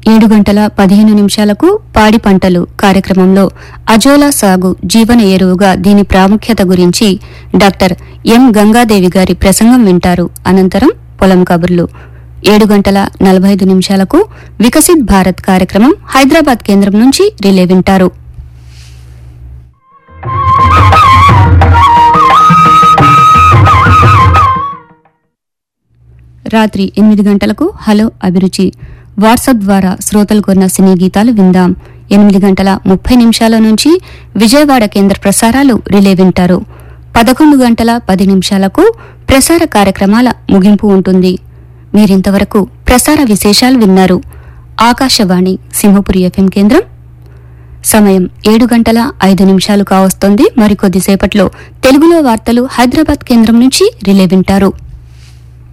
ఏడు గంటల పదిహేను నిమిషాలకు పాడి పంటలు కార్యక్రమంలో అజోలా సాగు జీవన ఎరువుగా దీని ప్రాముఖ్యత గురించి డాక్టర్ ఎం గంగాదేవి గారి ప్రసంగం వింటారు అనంతరం పొలం కబుర్లు ఏడు గంటల నలభై ఐదు నిమిషాలకు వికసిత్ భారత్ కార్యక్రమం హైదరాబాద్ కేంద్రం నుంచి రిలే వింటారు రాత్రి ఎనిమిది గంటలకు హలో అభిరుచి వాట్సాప్ ద్వారా శ్రోతలు కొన్న సినీ గీతాలు విందాం ఎనిమిది గంటల ముప్పై నిమిషాల నుంచి విజయవాడ కేంద్ర ప్రసారాలు రిలే వింటారు పదకొండు గంటల పది నిమిషాలకు ప్రసార కార్యక్రమాల ముగింపు ఉంటుంది మీరింతవరకు ప్రసార విశేషాలు విన్నారు ఆకాశవాణి సింహపురి ఎఫ్ఎం కేంద్రం సమయం ఏడు గంటల ఐదు నిమిషాలు కావస్తోంది మరికొద్దిసేపట్లో తెలుగులో వార్తలు హైదరాబాద్ కేంద్రం నుంచి రిలే వింటారు